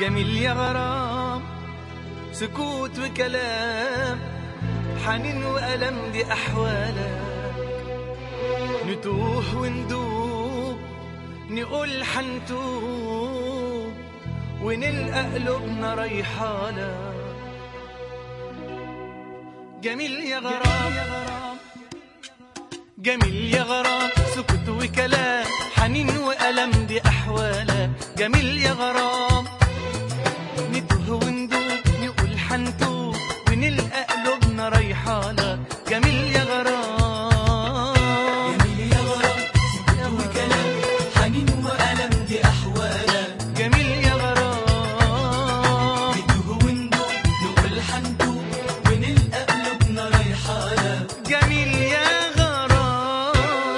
جميل يا غرام سكوت وكلام حنين وألم دي أحوالك نتوه وندوب نقول حنتوب ونلقى قلوبنا ريحالك جميل يا غرام جميل يا غرام سكوت وكلام حنين وألم دي أحوالك جميل يا غرام نتوه وندوب نقول حنتوب ونلقى قلوبنا ريحالك جميل يا غرام جميل يا غرام سكوت وكلام حنين وألم دي أحوالك جميل يا غرام نتوه وندوب نقول حندوب ونلقى قلوبنا ريحانة جميل يا غرام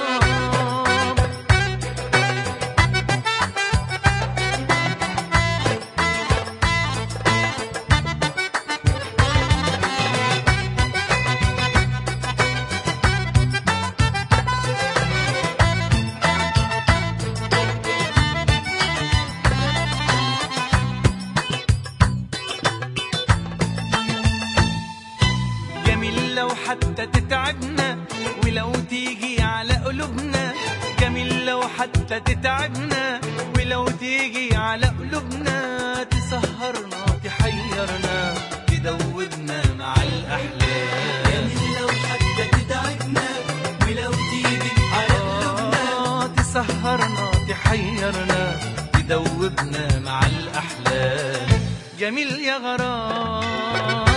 جميل لو حتى تتعبنا ولو تيجي على قلوبنا جميل لو حتى تتعبنا ولو تيجي على قلوبنا تسهرنا تحيرنا تدوبنا مع الأحلام جميل لو حتى تتعبنا ولو تيجي على قلوبنا آه، تسهرنا تحيرنا تدوبنا مع الأحلام جميل يا غرام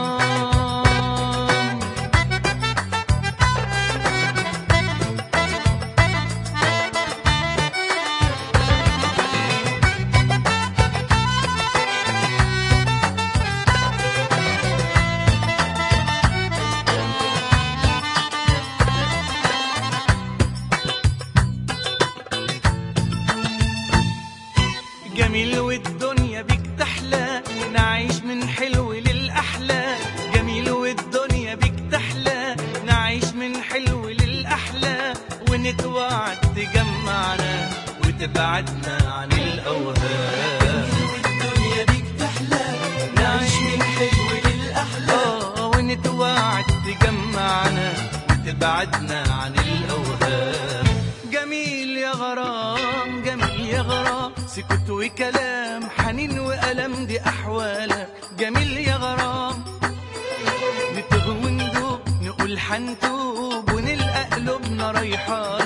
جميل والدنيا بيك تحلى نعيش من حلو للأحلى جميل والدنيا بيك تحلى نعيش من حلو للأحلى ونتوعد تجمعنا وتبعدنا عن الأوهام والدنيا بيك تحلى نعيش من حلو للأحلى آه ونتوعد تجمعنا وتبعدنا عن الأوهام جميل يا غرام جميل يا غرام سكوت وكلام حنين وألم دي أحوالك جميل يا غرام نتوه وندوب نقول حنتوب ونلقى قلوبنا ريحان